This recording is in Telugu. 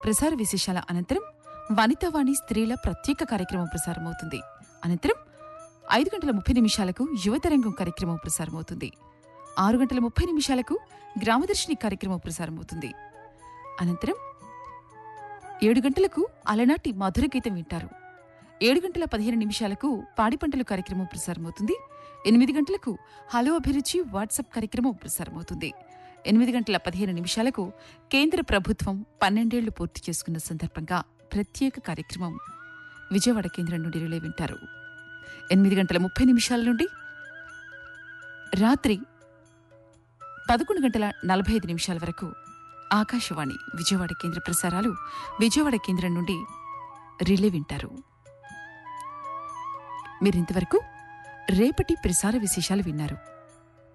ప్రసార విశేషాల అనంతరం వనితావాణి స్త్రీల ప్రత్యేక కార్యక్రమం ప్రసారమవుతుంది అనంతరం ఐదు గంటల ముప్పై నిమిషాలకు యువతరంగం కార్యక్రమం ప్రసారమవుతుంది ఆరు గంటల ముప్పై నిమిషాలకు గ్రామదర్శిని కార్యక్రమం ప్రసారమవుతుంది అనంతరం ఏడు గంటలకు అలనాటి మధుర గీతం వింటారు ఏడు గంటల పదిహేను నిమిషాలకు పాడి పంటల కార్యక్రమం ప్రసారమవుతుంది ఎనిమిది గంటలకు హలో అభిరుచి వాట్సాప్ కార్యక్రమం ప్రసారమవుతుంది ఎనిమిది గంటల పదిహేను నిమిషాలకు కేంద్ర ప్రభుత్వం పన్నెండేళ్లు పూర్తి చేసుకున్న సందర్భంగా ప్రత్యేక కార్యక్రమం విజయవాడ కేంద్రం నుండి రిలే వింటారు ఎనిమిది గంటల ముప్పై నిమిషాల నుండి రాత్రి పదకొండు గంటల నలభై ఐదు నిమిషాల వరకు ఆకాశవాణి విజయవాడ కేంద్ర ప్రసారాలు విజయవాడ కేంద్రం నుండి రిలే వింటారు మీరింతవరకు రేపటి ప్రసార విశేషాలు విన్నారు